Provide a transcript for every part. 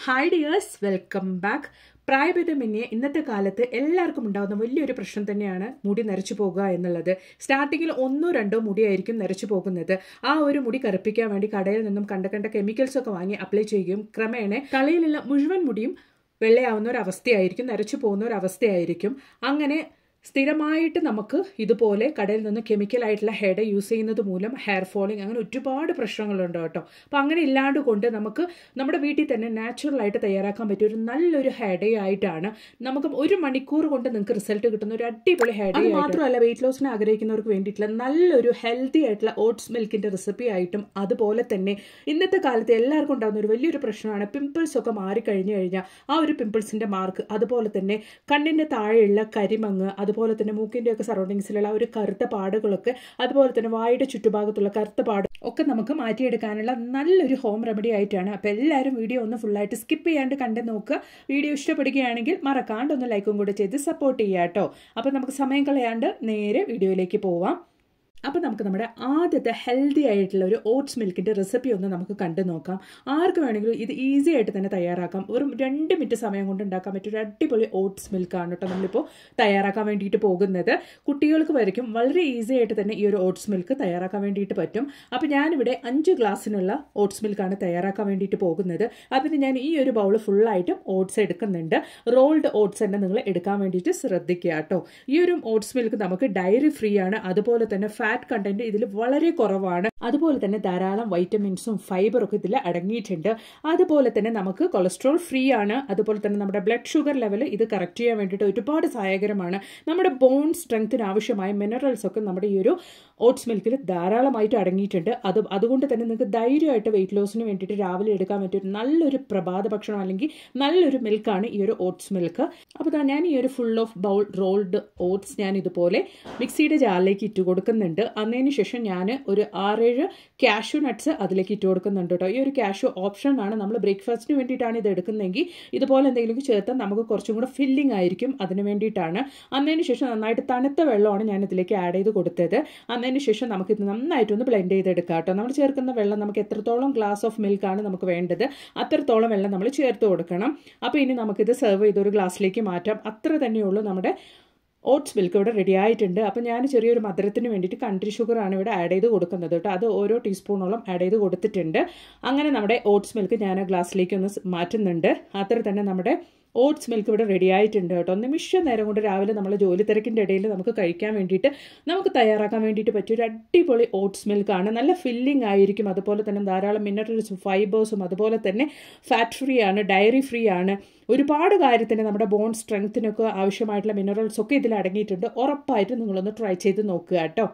hi dears welcome back പ്രായഭേദമന്യേ ഇന്നത്തെ കാലത്ത് എല്ലാവർക്കും ഉണ്ടാകുന്ന വലിയൊരു പ്രശ്നം തന്നെയാണ് മുടി നരച്ചു പോകുക എന്നുള്ളത് സ്റ്റാർട്ടിങ്ങിൽ ഒന്നോ രണ്ടോ മുടിയായിരിക്കും നരച്ചു പോകുന്നത് ആ ഒരു മുടി കറുപ്പിക്കാൻ വേണ്ടി കടയിൽ നിന്നും കണ്ട കണ്ട കെമിക്കൽസ് ഒക്കെ വാങ്ങി അപ്ലൈ ചെയ്യുകയും ക്രമേണ തലയിലുള്ള മുഴുവൻ മുടിയും വെള്ളയാവുന്ന ഒരു അവസ്ഥയായിരിക്കും നരച്ചു പോകുന്ന ഒരു അവസ്ഥയായിരിക്കും അങ്ങനെ സ്ഥിരമായിട്ട് നമുക്ക് ഇതുപോലെ കടയിൽ നിന്ന് കെമിക്കൽ ആയിട്ടുള്ള ഹെഡ് യൂസ് ചെയ്യുന്നത് മൂലം ഹെയർ ഫോളിങ് അങ്ങനെ ഒരുപാട് പ്രശ്നങ്ങളുണ്ട് കേട്ടോ അപ്പം അങ്ങനെ ഇല്ലാണ്ട് കൊണ്ട് നമുക്ക് നമ്മുടെ വീട്ടിൽ തന്നെ നാച്ചുറൽ ആയിട്ട് തയ്യാറാക്കാൻ പറ്റിയ ഒരു നല്ലൊരു ഹെഡ് ആയിട്ടാണ് നമുക്ക് ഒരു മണിക്കൂർ കൊണ്ട് നിങ്ങൾക്ക് റിസൾട്ട് കിട്ടുന്ന ഒരു അടിപൊളി ഹെഡ് അത് മാത്രമല്ല വെയിറ്റ് ലോസിന് ആഗ്രഹിക്കുന്നവർക്ക് വേണ്ടിയിട്ടുള്ള നല്ലൊരു ഹെൽത്തി ആയിട്ടുള്ള ഓട്സ് മിൽക്കിന്റെ റെസിപ്പി ആയിട്ടും അതുപോലെ തന്നെ ഇന്നത്തെ കാലത്ത് എല്ലാവർക്കും ഉണ്ടാകുന്ന ഒരു വലിയൊരു പ്രശ്നമാണ് പിമ്പിൾസ് ഒക്കെ മാറിക്കഴിഞ്ഞു കഴിഞ്ഞാൽ ആ ഒരു പിമ്പിൾസിന്റെ മാർക്ക് അതുപോലെ തന്നെ കണ്ണിന്റെ താഴെയുള്ള കരിമങ്ങ് അതുപോലെ തന്നെ മൂക്കിന്റെ ഒക്കെ സറൗണ്ടിങ്സിലുള്ള ആ ഒരു കറുത്ത പാടുകളൊക്കെ അതുപോലെ തന്നെ വായുടെ ചുറ്റുഭാഗത്തുള്ള കറുത്ത പാട് ഒക്കെ നമുക്ക് മാറ്റിയെടുക്കാനുള്ള നല്ലൊരു ഹോം റെമഡി ആയിട്ടാണ് അപ്പോൾ എല്ലാവരും വീഡിയോ ഒന്ന് ഫുള്ളായിട്ട് സ്കിപ്പ് ചെയ്യാണ്ട് കണ്ട് നോക്കുക വീഡിയോ ഇഷ്ടപ്പെടുകയാണെങ്കിൽ മറക്കാണ്ട് ഒന്ന് ലൈക്കും കൂടെ ചെയ്ത് സപ്പോർട്ട് ചെയ്യുക കേട്ടോ അപ്പോൾ നമുക്ക് സമയം കളയാണ്ട് നേരെ വീഡിയോയിലേക്ക് പോവാം അപ്പോൾ നമുക്ക് നമ്മുടെ ആദ്യത്തെ ഹെൽത്തി ആയിട്ടുള്ള ഒരു ഓട്സ് മിൽക്കിൻ്റെ റെസിപ്പി ഒന്ന് നമുക്ക് കണ്ടു നോക്കാം ആർക്ക് വേണമെങ്കിലും ഇത് ഈസി ആയിട്ട് തന്നെ തയ്യാറാക്കാം ഒരു രണ്ട് മിനിറ്റ് സമയം കൊണ്ട് ഉണ്ടാക്കാൻ പറ്റിയ ഒരു അടിപൊളി ഓട്സ് മിൽക്കാണ് കേട്ടോ നമ്മളിപ്പോൾ തയ്യാറാക്കാൻ വേണ്ടിയിട്ട് പോകുന്നത് കുട്ടികൾക്ക് വരയ്ക്കും വളരെ ഈസി ആയിട്ട് തന്നെ ഈ ഒരു ഓട്സ് മിൽക്ക് തയ്യാറാക്കാൻ വേണ്ടിയിട്ട് പറ്റും അപ്പോൾ ഞാനിവിടെ അഞ്ച് ഗ്ലാസ്സിനുള്ള ഓട്സ് മിൽക്കാണ് തയ്യാറാക്കാൻ വേണ്ടിയിട്ട് പോകുന്നത് അതിന് ഞാൻ ഈ ഒരു ബൗൾ ഫുള്ളായിട്ടും ഓട്സ് എടുക്കുന്നുണ്ട് റോൾഡ് ഓട്സ് തന്നെ നിങ്ങൾ എടുക്കാൻ വേണ്ടിയിട്ട് ശ്രദ്ധിക്കുക കേട്ടോ ഈ ഒരു ഓട്സ് മിൽക്ക് നമുക്ക് ഡയറി ഫ്രീ ആണ് അതുപോലെ തന്നെ ഫാറ്റ് കണ്ടന്റ് ഇതിൽ വളരെ കുറവാണ് അതുപോലെ തന്നെ ധാരാളം വൈറ്റമിൻസും ഫൈബറും ഒക്കെ ഇതിൽ അടങ്ങിയിട്ടുണ്ട് അതുപോലെ തന്നെ നമുക്ക് കൊളസ്ട്രോൾ ഫ്രീ ആണ് അതുപോലെ തന്നെ നമ്മുടെ ബ്ലഡ് ഷുഗർ ലെവൽ ഇത് കറക്റ്റ് ചെയ്യാൻ വേണ്ടിയിട്ട് ഒരുപാട് സഹായകരമാണ് നമ്മുടെ ബോൺ സ്ട്രെങ്ത്തിന് ആവശ്യമായ മിനറൽസ് ഒക്കെ നമ്മുടെ ഈ ഒരു ഓട്സ് മിൽക്കിൽ ധാരാളമായിട്ട് അടങ്ങിയിട്ടുണ്ട് അത് അതുകൊണ്ട് തന്നെ നിങ്ങൾക്ക് ധൈര്യമായിട്ട് വെയിറ്റ് ലോസിന് വേണ്ടിയിട്ട് രാവിലെ എടുക്കാൻ പറ്റിയ ഒരു നല്ലൊരു പ്രഭാത ഭക്ഷണം അല്ലെങ്കിൽ നല്ലൊരു മിൽക്കാണ് ഈ ഒരു ഓട്സ് മിൽക്ക് അപ്പോൾ ഞാൻ ഈ ഒരു full of bowl rolled oats ഞാൻ ഇതുപോലെ മിക്സിയുടെ ജാറിലേക്ക് ഇട്ട് കൊടുക്കുന്നുണ്ട് അന്നതിന് ശേഷം ഞാൻ ഒരു ആറേഴ് കാഷ്യൂ നട്ട്സ് അതിലേക്ക് ഇട്ട് കൊടുക്കുന്നുണ്ട് കേട്ടോ ഈ ഒരു കാഷ്യൂ ഓപ്ഷൻ ആണ് നമ്മൾ ബ്രേക്ക്ഫാസ്റ്റിന് വേണ്ടിയിട്ടാണ് ഇത് എടുക്കുന്നതെങ്കിൽ ഇതുപോലെ എന്തെങ്കിലും ചേർത്താൽ നമുക്ക് കുറച്ചും കൂടെ ഫില്ലിംഗ് ആയിരിക്കും അതിന് വേണ്ടിയിട്ടാണ് അന്നതിന് ശേഷം നന്നായിട്ട് തണുത്ത വെള്ളമാണ് ഞാൻ ഇതിലേക്ക് ആഡ് ചെയ്ത് കൊടുത്തത് അന്നതിന് ശേഷം നമുക്കിത് നന്നായിട്ടൊന്ന് ബ്ലെൻഡ് ചെയ്തെടുക്കാം കേട്ടോ നമ്മൾ ചേർക്കുന്ന വെള്ളം നമുക്ക് എത്രത്തോളം ഗ്ലാസ് ഓഫ് മിൽക്കാണ് നമുക്ക് വേണ്ടത് അത്രത്തോളം വെള്ളം നമ്മൾ ചേർത്ത് കൊടുക്കണം അപ്പോൾ ഇനി നമുക്കിത് സെർവ് ചെയ്ത് ഒരു ഗ്ലാസ്സിലേക്ക് മാറ്റാം അത്ര തന്നെയുള്ളൂ നമ്മുടെ ഓട്സ് മിൽക്ക് ഇവിടെ റെഡി ആയിട്ടുണ്ട് അപ്പോൾ ഞാൻ ചെറിയൊരു മധുരത്തിന് വേണ്ടിയിട്ട് കൺട്രി ഷുഗറാണ് ഇവിടെ ആഡ് ചെയ്ത് കൊടുക്കുന്നത് കേട്ടോ അത് ഓരോ ടീസ്പൂണോളം ആഡ് ചെയ്ത് കൊടുത്തിട്ടുണ്ട് അങ്ങനെ നമ്മുടെ ഓട്സ് മിൽക്ക് ഞാൻ ഗ്ലാസ്സിലേക്ക് ഒന്ന് മാറ്റുന്നുണ്ട് അത്ര തന്നെ നമ്മുടെ ഓട്സ് മിൽക്ക് ഇവിടെ റെഡി ആയിട്ടുണ്ട് കേട്ടോ നിമിഷ നേരം കൊണ്ട് രാവിലെ നമ്മൾ ജോലി തിരക്കിൻ്റെ ഇടയിൽ നമുക്ക് കഴിക്കാൻ വേണ്ടിയിട്ട് നമുക്ക് തയ്യാറാക്കാൻ വേണ്ടിയിട്ട് പറ്റിയ ഒരു അടിപൊളി ഓട്സ് മിൽക്കാണ് നല്ല ഫില്ലിംഗ് ആയിരിക്കും അതുപോലെ തന്നെ ധാരാളം മിനറൽസും ഫൈബേഴ്സും അതുപോലെ തന്നെ ഫാറ്റ് ഫ്രീ ആണ് ഡയറി ഫ്രീ ആണ് ഒരുപാട് കാര്യത്തിന് നമ്മുടെ ബോൺ സ്ട്രെങ്ത്തിനൊക്കെ ആവശ്യമായിട്ടുള്ള മിനറൽസ് ഒക്കെ ഇതിൽ അടങ്ങിയിട്ടുണ്ട് ഉറപ്പായിട്ടും നിങ്ങളൊന്ന് ട്രൈ ചെയ്ത് നോക്കുക കേട്ടോ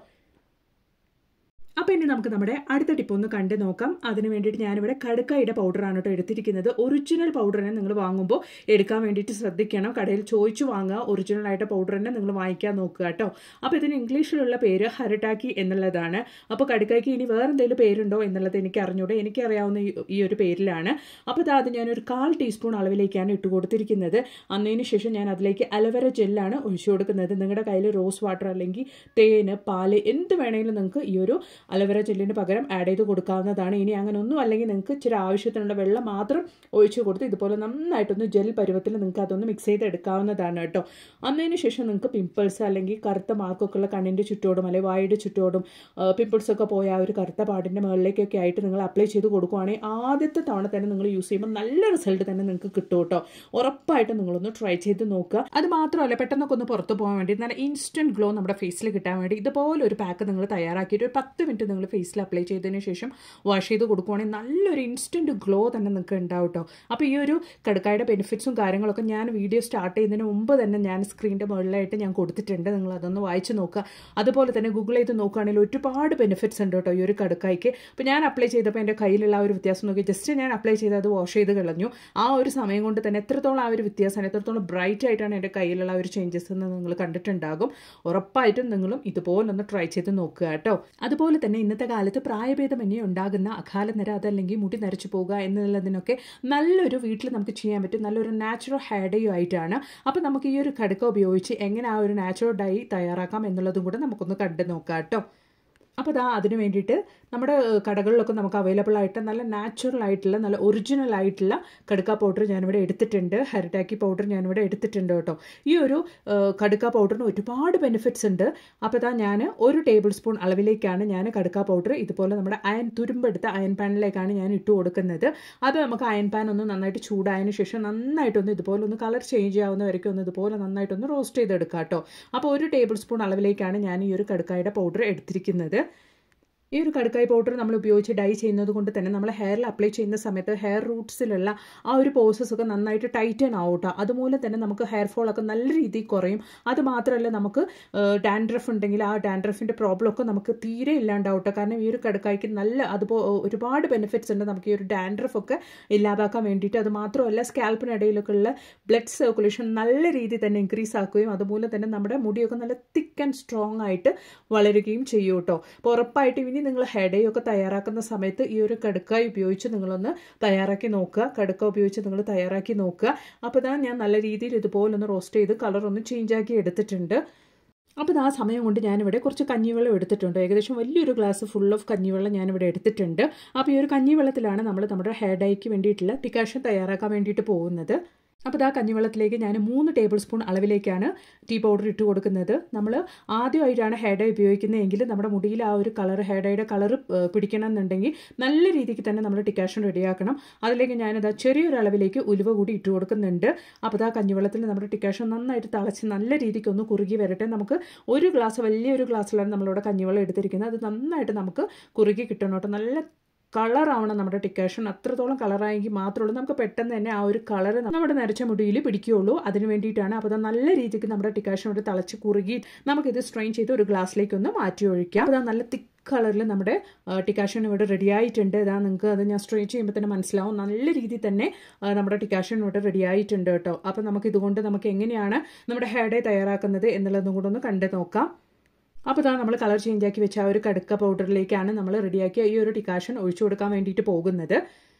അപ്പോൾ ഇനി നമുക്ക് നമ്മുടെ അടുത്ത ടിപ്പ് ഒന്ന് കണ്ടു നോക്കാം അതിന് വേണ്ടിയിട്ട് ഞാനിവിടെ കടുക്കയുടെ പൗഡറാണ് കേട്ടോ എടുത്തിരിക്കുന്നത് ഒറിജിനൽ പൗഡർ തന്നെ നിങ്ങൾ വാങ്ങുമ്പോൾ എടുക്കാൻ വേണ്ടിയിട്ട് ശ്രദ്ധിക്കണം കടയിൽ ചോദിച്ചു വാങ്ങുക ഒറിജിനൽ ആയിട്ട് പൗഡർ തന്നെ നിങ്ങൾ വാങ്ങിക്കാൻ നോക്കുക കേട്ടോ അപ്പോൾ ഇതിന് ഇംഗ്ലീഷിലുള്ള പേര് ഹരട്ടാക്കി എന്നുള്ളതാണ് അപ്പോൾ കടുക്കായ്ക്ക് ഇനി വേറെ എന്തെങ്കിലും പേരുണ്ടോ എന്നുള്ളത് എനിക്ക് അറിഞ്ഞൂടെ എനിക്കറിയാവുന്ന ഈ ഒരു പേരിലാണ് അപ്പോൾ അത് ഞാനൊരു കാൽ ടീസ്പൂൺ അളവിലേക്കാണ് ഇട്ട് കൊടുത്തിരിക്കുന്നത് അന്നതിന് ശേഷം ഞാൻ അതിലേക്ക് അലവര ജെല്ലാണ് ഒഴിച്ചു കൊടുക്കുന്നത് നിങ്ങളുടെ കയ്യിൽ റോസ് വാട്ടർ അല്ലെങ്കിൽ തേന് പാല് എന്ത് വേണമെങ്കിലും നിങ്ങൾക്ക് ഈ ഒരു അലവര ജെല്ലിന് പകരം ആഡ് ചെയ്ത് കൊടുക്കാവുന്നതാണ് ഇനി അങ്ങനെ ഒന്നും അല്ലെങ്കിൽ നിങ്ങൾക്ക് ഇച്ചിരി ആവശ്യത്തിനുള്ള വെള്ളം മാത്രം ഒഴിച്ചു കൊടുത്ത് ഇതുപോലെ നന്നായിട്ടൊന്ന് ജെൽ പരുവത്തിൽ നിങ്ങൾക്ക് അതൊന്ന് മിക്സ് ചെയ്ത് എടുക്കാവുന്നതാണ് കേട്ടോ അന്നതിന് ശേഷം നിങ്ങൾക്ക് പിമ്പിൾസ് അല്ലെങ്കിൽ കറുത്ത മാർക്കൊക്കെ ഉള്ള കണ്ണിൻ്റെ ചുറ്റോടും അല്ലെങ്കിൽ വായുടെ ചുറ്റോടും പിമ്പിൾസ് ഒക്കെ പോയ ആ ഒരു കറുത്ത പാടിൻ്റെ മുകളിലേക്കൊക്കെ ആയിട്ട് നിങ്ങൾ അപ്ലൈ ചെയ്ത് കൊടുക്കുവാണെങ്കിൽ ആദ്യത്തെ തവണ തന്നെ നിങ്ങൾ യൂസ് ചെയ്യുമ്പോൾ നല്ല റിസൾട്ട് തന്നെ നിങ്ങൾക്ക് കിട്ടും കേട്ടോ ഉറപ്പായിട്ടും നിങ്ങളൊന്ന് ട്രൈ ചെയ്ത് നോക്കുക അത് മാത്രമല്ല പെട്ടെന്നൊക്കെ ഒന്ന് പുറത്ത് പോകാൻ വേണ്ടി നല്ല ഇൻസ്റ്റൻറ്റ് ഗ്ലോ നമ്മുടെ ഫേസിൽ കിട്ടാൻ വേണ്ടി ഇതുപോലെ ഒരു പാക്ക് നിങ്ങൾ തയ്യാറാക്കിയിട്ട് ഒരു പത്ത് മിനിറ്റ് നിങ്ങൾ ഫേസിൽ അപ്ലൈ ചെയ്തതിന് ശേഷം വാഷ് ചെയ്ത് കൊടുക്കുവാണെങ്കിൽ നല്ലൊരു ഇൻസ്റ്റൻറ്റ് ഗ്ലോ തന്നെ നിങ്ങൾക്ക് ഉണ്ടാവും കേട്ടോ അപ്പോൾ ഈ ഒരു കടുക്കായുടെ ബെനിഫിറ്റ്സും കാര്യങ്ങളൊക്കെ ഞാൻ വീഡിയോ സ്റ്റാർട്ട് ചെയ്യുന്നതിന് മുമ്പ് തന്നെ ഞാൻ സ്ക്രീനിൻ്റെ മുകളിലായിട്ട് ഞാൻ കൊടുത്തിട്ടുണ്ട് നിങ്ങൾ അതൊന്ന് വായിച്ച് നോക്കുക അതുപോലെ തന്നെ ഗൂഗിൾ ചെയ്ത് നോക്കുകയാണെങ്കിൽ ഒരുപാട് ബെനിഫിറ്റ്സ് ഉണ്ട് കേട്ടോ ഈ ഒരു കടുക്കായ്ക്ക് അപ്പോൾ ഞാൻ അപ്ലൈ ചെയ്തപ്പോൾ എൻ്റെ കയ്യിലുള്ള ആ ഒരു വ്യത്യാസം നോക്കി ജസ്റ്റ് ഞാൻ അപ്ലൈ ചെയ്ത് അത് വാഷ് ചെയ്ത് കളഞ്ഞു ആ ഒരു സമയം കൊണ്ട് തന്നെ എത്രത്തോളം ആ ഒരു വ്യത്യാസം എത്രത്തോളം ബ്രൈറ്റ് ആയിട്ടാണ് എൻ്റെ കയ്യിലുള്ള ആ ഒരു ചേഞ്ചസ് എന്ന് നിങ്ങൾ കണ്ടിട്ടുണ്ടാകും ഉറപ്പായിട്ടും നിങ്ങളും ഇതുപോലൊന്ന് ട്രൈ ചെയ്ത് നോക്കുക കേട്ടോ അതുപോലെ തന്നെ ഇന്നത്തെ കാലത്ത് പ്രായഭേദമന്യേ ഉണ്ടാകുന്ന അകാലനര അതല്ലെങ്കിൽ മുടി നരച്ചു പോകുക എന്നുള്ളതിനൊക്കെ നല്ലൊരു വീട്ടിൽ നമുക്ക് ചെയ്യാൻ പറ്റും നല്ലൊരു നാച്ചുറൽ ഹെയർ ഡേയും ആയിട്ടാണ് അപ്പോൾ നമുക്ക് ഈ ഒരു കടുക്ക ഉപയോഗിച്ച് എങ്ങനെ ആ ഒരു നാച്ചുറൽ ഡൈ തയ്യാറാക്കാം എന്നുള്ളതും കൂടെ നമുക്കൊന്ന് കണ്ടു നോക്കാം കേട്ടോ അപ്പോൾ അതാ അതിന് വേണ്ടിയിട്ട് നമ്മുടെ കടകളിലൊക്കെ നമുക്ക് അവൈലബിൾ ആയിട്ട് നല്ല നാച്ചുറൽ ആയിട്ടുള്ള നല്ല ഒറിജിനൽ ആയിട്ടുള്ള കടുക്ക പൗഡർ ഞാനിവിടെ എടുത്തിട്ടുണ്ട് ഹെറിറ്റാക്കി പൗഡർ ഞാനിവിടെ എടുത്തിട്ടുണ്ട് കേട്ടോ ഈ ഒരു കടുക്ക പൗഡറിന് ഒരുപാട് ബെനിഫിറ്റ്സ് ഉണ്ട് അപ്പോൾ ഇതാ ഞാൻ ഒരു ടേബിൾ സ്പൂൺ അളവിലേക്കാണ് ഞാൻ കടുക്ക പൗഡർ ഇതുപോലെ നമ്മുടെ അയൺ തുരുമ്പെടുത്ത അയൺ പാനിലേക്കാണ് ഞാൻ ഇട്ട് കൊടുക്കുന്നത് അത് നമുക്ക് അയൺ പാൻ ഒന്ന് നന്നായിട്ട് ചൂടായതിനു ശേഷം നന്നായിട്ടൊന്ന് ഇതുപോലെ ഒന്ന് കളർ ചേഞ്ച് ചെയ്യാവുന്ന വരയ്ക്കും ഒന്ന് ഇതുപോലെ നന്നായിട്ടൊന്ന് റോസ്റ്റ് ചെയ്തെടുക്കാം കേട്ടോ അപ്പോൾ ഒരു ടേബിൾ സ്പൂൺ അളവിലേക്കാണ് ഞാൻ ഈ ഒരു കടുക്കായുടെ പൗഡർ എടുത്തിരിക്കുന്നത് ഈ ഒരു കടുക്കായി പൗഡർ നമ്മൾ ഉപയോഗിച്ച് ഡൈ ചെയ്യുന്നത് കൊണ്ട് തന്നെ നമ്മൾ ഹെയറിൽ അപ്ലൈ ചെയ്യുന്ന സമയത്ത് ഹെയർ റൂട്ട്സിലുള്ള ആ ഒരു പോസസ് ഒക്കെ നന്നായിട്ട് ടൈറ്റൻ ആവട്ടെ അതുപോലെ തന്നെ നമുക്ക് ഹെയർ ഫോൾ ഒക്കെ നല്ല രീതിയിൽ കുറയും അത് മാത്രമല്ല നമുക്ക് ഡാൻഡ്രഫ് ഉണ്ടെങ്കിൽ ആ ഡാൻഡ്രഫിൻ്റെ പ്രോബ്ലം ഒക്കെ നമുക്ക് തീരെ ഇല്ലാണ്ടാവട്ടെ കാരണം ഈ ഒരു കടുക്കായ്ക്ക് നല്ല അതുപോ ഒരുപാട് ബെനിഫിറ്റ്സ് ഉണ്ട് നമുക്ക് ഈ ഒരു ഡാൻഡ്രഫ് ഒക്കെ ഇല്ലാതാക്കാൻ വേണ്ടിയിട്ട് അത് മാത്രമല്ല സ്കാൽപ്പിനിടയിലൊക്കെ ഉള്ള ബ്ലഡ് സർക്കുലേഷൻ നല്ല രീതിയിൽ തന്നെ ഇൻക്രീസ് ആക്കുകയും അതുപോലെ തന്നെ നമ്മുടെ മുടിയൊക്കെ നല്ല തിക്ക് ആൻഡ് സ്ട്രോങ് ആയിട്ട് വളരുകയും ചെയ്യും കേട്ടോ അപ്പോൾ ഉറപ്പായിട്ട് ഇനി നിങ്ങൾ ഹെഡയൊക്കെ തയ്യാറാക്കുന്ന സമയത്ത് ഈ ഒരു കടുക്ക ഉപയോഗിച്ച് നിങ്ങളൊന്ന് തയ്യാറാക്കി നോക്കുക കടുക്ക ഉപയോഗിച്ച് നിങ്ങൾ തയ്യാറാക്കി നോക്കുക അപ്പോൾ ഇതാ ഞാൻ നല്ല രീതിയിൽ ഇതുപോലെ ഒന്ന് റോസ്റ്റ് ചെയ്ത് കളർ ഒന്ന് ചേഞ്ച് ആക്കി എടുത്തിട്ടുണ്ട് അപ്പോൾ ആ സമയം കൊണ്ട് ഞാനിവിടെ കുറച്ച് കഞ്ഞിവെള്ളം എടുത്തിട്ടുണ്ട് ഏകദേശം വലിയൊരു ഗ്ലാസ് ഫുൾ ഓഫ് കഞ്ഞിവെള്ളം ഞാനിവിടെ എടുത്തിട്ടുണ്ട് അപ്പോൾ ഈ ഒരു കഞ്ഞിവെള്ളത്തിലാണ് നമ്മൾ നമ്മുടെ ഹെയർ ഡൈക്ക് വേണ്ടിയിട്ടുള്ള ഡിക്കാഷൻ തയ്യാറാക്കാൻ വേണ്ടിയിട്ട് പോകുന്നത് അപ്പോൾ ആ കഞ്ഞിവെള്ളത്തിലേക്ക് ഞാൻ മൂന്ന് ടേബിൾ സ്പൂൺ അളവിലേക്കാണ് ടീ പൗഡർ ഇട്ട് കൊടുക്കുന്നത് നമ്മൾ ആദ്യമായിട്ടാണ് ഹെയർ ഡൈ ഉപയോഗിക്കുന്നതെങ്കിൽ നമ്മുടെ മുടിയിൽ ആ ഒരു കളർ ഹെയർ ഡൈയുടെ കളർ പിടിക്കണം എന്നുണ്ടെങ്കിൽ നല്ല രീതിക്ക് തന്നെ നമ്മൾ ടിക്കാഷൻ റെഡിയാക്കണം അതിലേക്ക് ഞാനിതാ ചെറിയൊരു അളവിലേക്ക് ഉലുവ കൂടി ഇട്ട് കൊടുക്കുന്നുണ്ട് അപ്പോൾ ആ കഞ്ഞിവെള്ളത്തിൽ നമ്മുടെ ടിക്കാഷൻ നന്നായിട്ട് തിളച്ച് നല്ല രീതിക്ക് ഒന്ന് കുറുകി വരട്ടെ നമുക്ക് ഒരു ഗ്ലാസ് വലിയൊരു ഗ്ലാസ്സിലാണ് നമ്മളിവിടെ കഞ്ഞിവെള്ളം എടുത്തിരിക്കുന്നത് അത് നന്നായിട്ട് നമുക്ക് കുറുകി കിട്ടണം കേട്ടോ നല്ല കളറാവണം നമ്മുടെ ടിക്കേഷൻ അത്രത്തോളം കളറായെങ്കിൽ മാത്രമേ ഉള്ളൂ നമുക്ക് പെട്ടെന്ന് തന്നെ ആ ഒരു കളർ നമ്മുടെ നരച്ച മുടിയിൽ പിടിക്കുകയുള്ളൂ അതിന് വേണ്ടിയിട്ടാണ് അപ്പോൾ അത് നല്ല രീതിക്ക് നമ്മുടെ ടിക്കേഷൻ ഒരു തിളച്ച് കുറുകി നമുക്കിത് സ്ട്രെയിൻ ചെയ്ത് ഒരു ഗ്ലാസ്സിലേക്ക് ഒന്ന് മാറ്റി ഒഴിക്കാം അപ്പോൾ നല്ല തിക്ക് കളറിൽ നമ്മുടെ ടിക്കാഷൻ ഇവിടെ റെഡി ആയിട്ടുണ്ട് ഇതാ നിങ്ങൾക്ക് അത് ഞാൻ സ്ട്രെയിൻ ചെയ്യുമ്പോൾ തന്നെ മനസ്സിലാവും നല്ല രീതിയിൽ തന്നെ നമ്മുടെ ടിക്കാഷൻ ഇവിടെ റെഡി ആയിട്ടുണ്ട് കേട്ടോ അപ്പോൾ നമുക്ക് ഇതുകൊണ്ട് നമുക്ക് എങ്ങനെയാണ് നമ്മുടെ ഹെയർ ഡേ തയ്യാറാക്കുന്നത് എന്നുള്ളതും കൂടെ ഒന്ന് കണ്ടു നോക്കാം അപ്പോൾ ഇതാണ് നമ്മൾ കളർ ചേഞ്ച് ആക്കി വെച്ച ആ ഒരു കടുക്ക പൗഡറിലേക്കാണ് നമ്മൾ റെഡിയാക്കിയ ഈ ഒരു ടിക്കാഷൻ ഒഴിച്ചു കൊടുക്കാൻ വേണ്ടിയിട്ട് പോകുന്നത്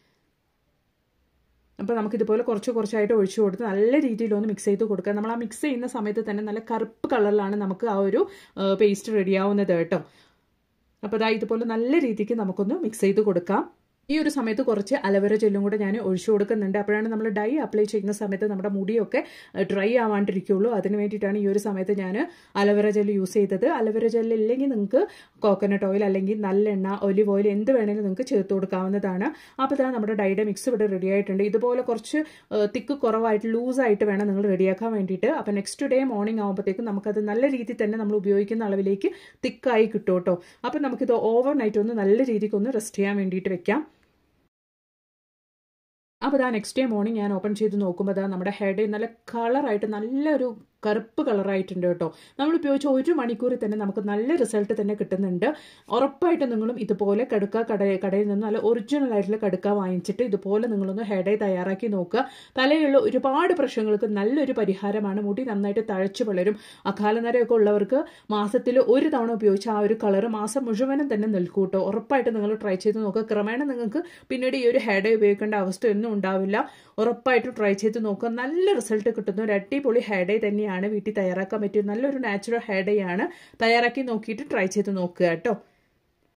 അപ്പോൾ നമുക്കിതുപോലെ കുറച്ച് കുറച്ചായിട്ട് ഒഴിച്ചു കൊടുത്ത് നല്ല രീതിയിലൊന്ന് മിക്സ് ചെയ്ത് കൊടുക്കുക നമ്മൾ ആ മിക്സ് ചെയ്യുന്ന സമയത്ത് തന്നെ നല്ല കറുപ്പ് കളറിലാണ് നമുക്ക് ആ ഒരു പേസ്റ്റ് റെഡിയാവുന്നത് കേട്ടോ അപ്പോൾ അതാ ഇതുപോലെ നല്ല രീതിക്ക് നമുക്കൊന്ന് മിക്സ് ചെയ്ത് കൊടുക്കാം ഈ ഒരു സമയത്ത് കുറച്ച് അലവര ജെല്ലും കൂടെ ഞാൻ ഒഴിച്ചു കൊടുക്കുന്നുണ്ട് അപ്പോഴാണ് നമ്മൾ ഡൈ അപ്ലൈ ചെയ്യുന്ന സമയത്ത് നമ്മുടെ മുടിയൊക്കെ ഡ്രൈ ആവാണ്ടിരിക്കുള്ളൂ അതിന് വേണ്ടിയിട്ടാണ് ഈ ഒരു സമയത്ത് ഞാൻ അലവര ജെല്ല് യൂസ് ചെയ്തത് അലവര ജെല്ല് ഇല്ലെങ്കിൽ നിങ്ങൾക്ക് കോക്കനട്ട് ഓയിൽ അല്ലെങ്കിൽ നല്ലെണ്ണ ഒലിവ് ഓയിൽ എന്ത് വേണമെങ്കിലും നിങ്ങൾക്ക് ചേർത്ത് കൊടുക്കാവുന്നതാണ് അപ്പോൾ ഇതാ നമ്മുടെ ഡൈയുടെ മിക്സ് ഇവിടെ റെഡി ആയിട്ടുണ്ട് ഇതുപോലെ കുറച്ച് തിക്ക് കുറവായിട്ട് ലൂസായിട്ട് വേണം നിങ്ങൾ റെഡിയാക്കാൻ വേണ്ടിയിട്ട് അപ്പോൾ നെക്സ്റ്റ് ഡേ മോർണിംഗ് ആകുമ്പോഴത്തേക്കും നമുക്കത് നല്ല രീതിയിൽ തന്നെ നമ്മൾ ഉപയോഗിക്കുന്ന അളവിലേക്ക് തിക്കായി കിട്ടും കേട്ടോ അപ്പോൾ നമുക്കിത് ഓവർ നൈറ്റ് ഒന്ന് നല്ല രീതിക്ക് ഒന്ന് റെസ്റ്റ് ചെയ്യാൻ വേണ്ടിയിട്ട് വെക്കാം അപ്പോൾ ഇതാ നെക്സ്റ്റ് ഡേ മോർണിംഗ് ഞാൻ ഓപ്പൺ ചെയ്ത് നോക്കുമ്പോൾ ഇതാ നമ്മുടെ ഹെഡ് നല്ല കളറായിട്ട് നല്ലൊരു കറുപ്പ് കളറായിട്ടുണ്ട് കേട്ടോ നമ്മൾ ഉപയോഗിച്ച ഒരു മണിക്കൂറിൽ തന്നെ നമുക്ക് നല്ല റിസൾട്ട് തന്നെ കിട്ടുന്നുണ്ട് ഉറപ്പായിട്ട് നിങ്ങളും ഇതുപോലെ കടുക്ക കട കടയിൽ നിന്ന് നല്ല ഒറിജിനൽ ആയിട്ടുള്ള കടുക്ക വാങ്ങിച്ചിട്ട് ഇതുപോലെ നിങ്ങളൊന്ന് ഹെഡേ തയ്യാറാക്കി നോക്കുക തലയിലുള്ള ഒരുപാട് പ്രശ്നങ്ങൾക്ക് നല്ലൊരു പരിഹാരമാണ് മുടി നന്നായിട്ട് തഴച്ചു വളരും അകാലനരയൊക്കെ ഉള്ളവർക്ക് മാസത്തിൽ ഒരു തവണ ഉപയോഗിച്ച ആ ഒരു കളർ മാസം മുഴുവനും തന്നെ നിൽക്കും കേട്ടോ ഉറപ്പായിട്ട് നിങ്ങൾ ട്രൈ ചെയ്ത് നോക്കുക ക്രമേണ നിങ്ങൾക്ക് പിന്നീട് ഈ ഒരു ഹെഡേ ഉപയോഗിക്കേണ്ട അവസ്ഥയൊന്നും ഉണ്ടാവില്ല ഉറപ്പായിട്ടും ട്രൈ ചെയ്ത് നോക്കുക നല്ല റിസൾട്ട് കിട്ടുന്ന ഒരു അടിപൊളി ഹെഡേ തന്നെയാണ് വീട്ടിൽ തയ്യാറാക്കാൻ പറ്റിയ നല്ലൊരു നാച്ചുറൽ ഹെഡേ ആണ് തയ്യാറാക്കി നോക്കിയിട്ട് ട്രൈ ചെയ്ത് നോക്കുക കേട്ടോ